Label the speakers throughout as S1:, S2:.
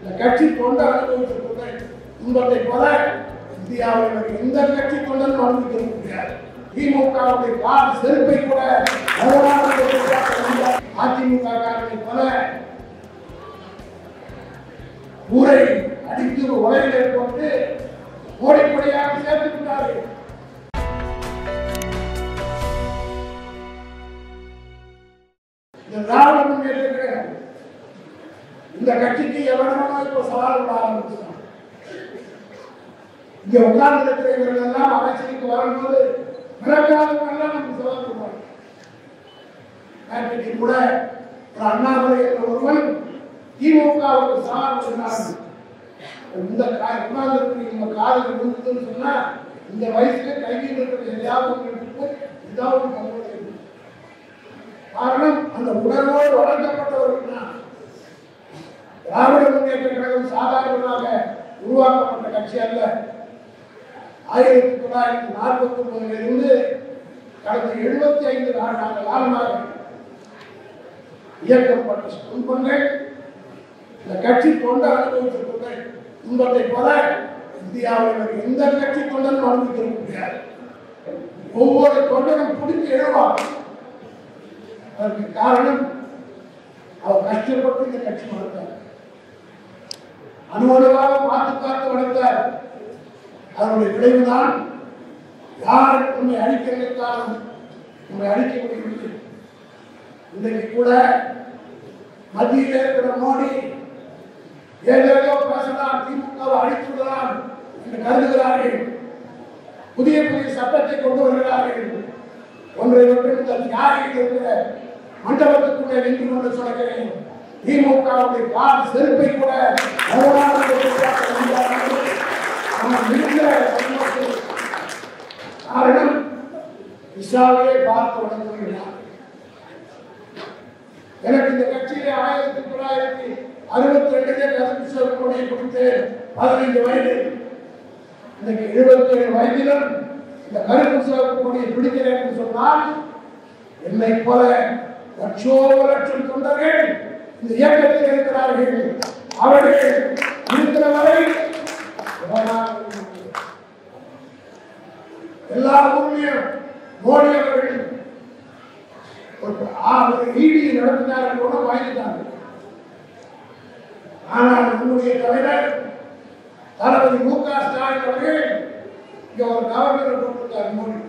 S1: இந்த கட்சி தொண்டு அனுபவித்திருக்கிற துன்பத்தை போல இந்தியாவில் வேறு எந்த கட்சி தொண்டனும் அனுபவிக்க முடியாது திமுகவுடைய கால் செருப்பை கூட அவரால் எதிர்பார்க்க முடியாது. அதிமுக காரனை போல ஊரை அடித்து உலகிலே போட்டு கோடிப்படியாக சேர்த்து விட்டார்கள் இந்த திராவிட முன்னேற்ற கழகம் இந்த கட்சிக்கு எவனவனோ இப்போ சவால் விட ஆரம்பிச்சான் இங்க உட்கார்ந்து இருக்கிறவர்கள் எல்லாம் அரசியலுக்கு வரும்போது பிறக்காதவங்க எல்லாம் நமக்கு சவால் விடுவாங்க நேற்றைக்கு கூட ஒரு அண்ணாமலை என்ற ஒருவன் திமுகவுக்கு சவால் விடுகிறான் இந்த உட்கார்ந்து இருக்கிற காதல் விழுந்ததுன்னு சொன்னா இந்த வயசுல கையில் இருக்கிற எதையாவது உங்களுக்கு போய் ஏதாவது ஒரு பங்கு இருக்கு. காரணம் அந்த உணர்வோடு வளர்க்கப்பட்டவர்கள் தான் திராவிட முன்னேற்ற கழகம் சாதாரணமாக உருவாக்கப்பட்ட கட்சி அல்ல ஆயிரத்தி தொள்ளாயிரத்தி நாற்பத்தி ஒன்பதுல இருந்து கடந்த எழுபத்தி ஐந்து ஆண்டு காலமாக இயக்கப்பட்ட துன்பங்கள் இந்த கட்சி தொண்டு அனுபவித்திருக்கிற துன்பத்தை போல இந்தியாவில் வேறு எந்த கட்சி தொண்டனும் அனுபவிக்க முடியாது ஒவ்வொரு தொண்டனும் பிடித்து எழுவார் அதற்கு காரணம் அவர் கஷ்டப்பட்டு இந்த கட்சி வளர்த்தார் அணுவணுவாக பார்த்து பார்த்து வளர்த்தார் அதனுடைய விளைவுதான் யார் உண்மை அழிக்க நினைத்தாலும் உண்மை அழிக்க முடியவில்லை இன்றைக்கு கூட மத்தியில் இருக்கிற மோடி ஏதேதோ பேசலாம் திமுகவை அழித்து விடலாம் என்று கருதுகிறார்கள் புதிய புதிய சட்டத்தை கொண்டு வருகிறார்கள் ஒன்றை மட்டும் இந்த தியாகிகள் இருக்கிற மண்டபத்துக்குள்ளே நின்று கொண்டு சொல்கிறேன் திமுகவுடைய கால் செருப்பை கூட அவரால் எதிர்பார்க்க முடியாது. அவன் இருந்த சந்தோஷத்தில் காரணம் இஷாவையே பார்த்து வணங்குகிறார் எனக்கு இந்த கட்சியிலே ஆயிரத்தி தொள்ளாயிரத்தி அறுபத்தி ரெண்டிலே கருத்து செல்வக்கூடிய கொடுத்து பதினைந்து வயது இன்னைக்கு எழுபத்தி ஏழு வயதிலும் இந்த கருப்பு சிவப்பு கொடியை பிடிக்கிறேன் என்று சொன்னால் என்னை போல லட்சோப லட்சம் தொண்டர்கள் இந்த இயக்கத்தில் இருக்கிறார்கள் அவர்கள் இருக்கிற வரை எல்லா ஊர்லயும் மோடி அவர்கள் ஒரு ஆ- ஒரு ஈடி நடத்தினார்கள் கூட வாங்கிட்டாங்க ஆனால் உங்களுடைய தலைவர் தளபதி மு க ஸ்டாலின் அவர்கள் இங்க ஒரு கவர்னர் போட்டிருக்கார் மோடி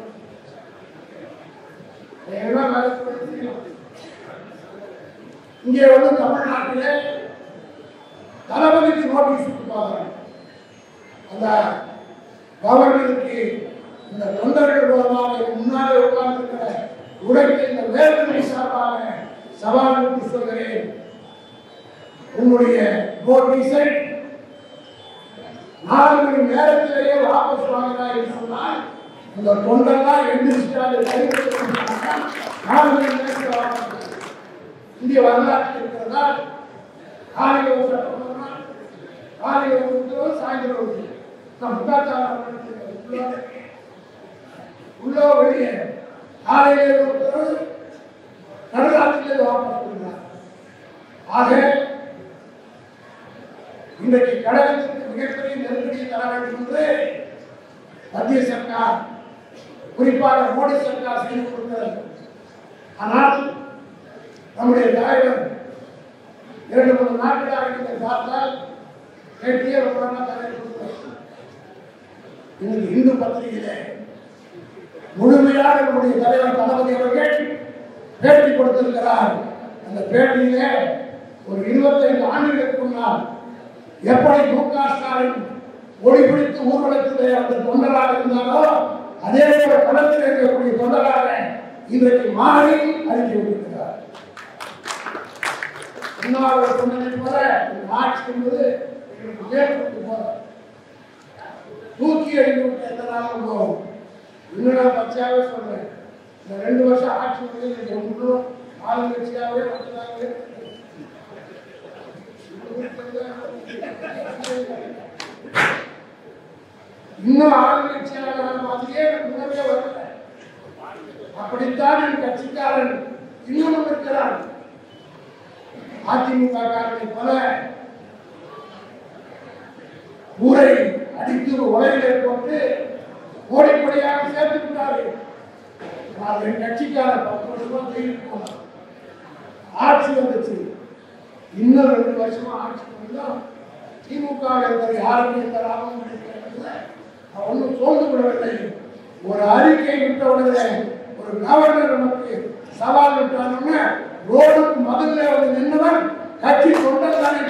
S1: ஏன்னா வேலை செய்யலாம். இங்கே வந்து தமிழ்நாட்டிலே தளபதிக்கு நோட்டீஸ் கொடுப்பாங்க அந்த கவர்னருக்கு இந்த தொண்டர்கள் மூலமாக முன்னாலே உட்கார்ந்திருக்கிற உடைத்த இந்த வேதனை சார்பாக சவால் விட்டு சொல்கிறேன் உன்னுடைய நோட்டீஸை நாலு மணி நேரத்திலேயே வாபஸ் வாங்கினார் என்று சொன்னால் இந்த தொண்டெல்லாம் எந்திரிச்சிட்டாரு நாலு மணி நேரத்தில் வாபஸ் வாங்கினார். இந்திய வரலாற்றில் இருக்கிறதா காலையில் ஒரு சட்டம் போடுறோம், காலையில் ஒரு உத்தரவு சாயந்தரம் ஒரு உத்தரவு. நான் முட்டாச்சாரம் பண்ணிட்டு உள்ள உள்ளோ வெளியே காலையிலே ஒரு உத்தரவு நடுராத்திரிலே வாபஸ் கொடுத்தார் ஆக இன்றைக்கு கழகத்திற்கு மிகப்பெரிய நெருக்கடியை தர வேண்டும் என்று மத்திய சர்க்கார் குறிப்பாக மோடி சர்க்கார் செய்து கொடுக்கிறது ஆனால் நம்முடைய தலைவர் இரண்டு மூணு நாட்களாக நீங்கள் பார்த்தால் கேட்டியே ரொம்ப நாளா தலைவர் கொடுக்கிறார். இன்னைக்கு இந்து பத்திரிகையிலே முழுமையாக நம்முடைய தலைவர் தளபதி அவர்கள் பேட்டி கொடுத்திருக்கிறார் அந்த பேட்டியிலே ஒரு இருபத்தைந்து ஆண்டுகளுக்கு முன்னால் எப்படி மு க ஸ்டாலின் ஒளி பிடித்து ஊர்வலத்திலே அந்த தொண்டராக இருந்தாரோ அதே போல களத்தில் இருக்கக்கூடிய தொண்டராக இன்றைக்கு மாறி அறிக்கை விட்டிருக்கிறார் இன்னொரு சொன்னதை போல இந்த ஆட்சி என்பது எங்களுக்கு மேற்கொண்டு போதும் தூக்கி எறிந்து விட்டு எந்த நாளும் போகும் இன்னும் நான் பச்சையாவே சொல்றேன் இந்த ரெண்டு வருஷம் ஆட்சி வந்து நீங்க ஒன்றும் ஆளுங்கட்சியாவே மட்டும்தாங்க இன்னும் ஆளுங்கட்சியாக மாதிரியே முன்னமே வரல அப்படித்தான் என் கட்சிக்காரன் இன்னும் இருக்கிறான் அதிமுக காரனை போல ஊரை அடித்து உலகிலே போட்டு கோடிப்படியாக சேர்த்து விட்டார்கள் நான் என் கட்சிக்கான பத்து வருஷமா ஜெயிலுக்கு போனேன் ஆட்சி வந்துச்சு இன்னும் ரெண்டு வருஷமா ஆட்சி பண்ணா திமுக இருக்கிற யாருக்கும் எந்த லாபமும் கிடைக்கிறதில்ல நான் ஒன்றும் சோர்ந்து விடவில்லை ஒரு அறிக்கை விட்ட உடனே ஒரு கவர்னர் நமக்கு சவால் விட்டாருன்னு ரோடுக்கு மதுல வந்து நின்றவன் கட்சி தொண்டர் தானே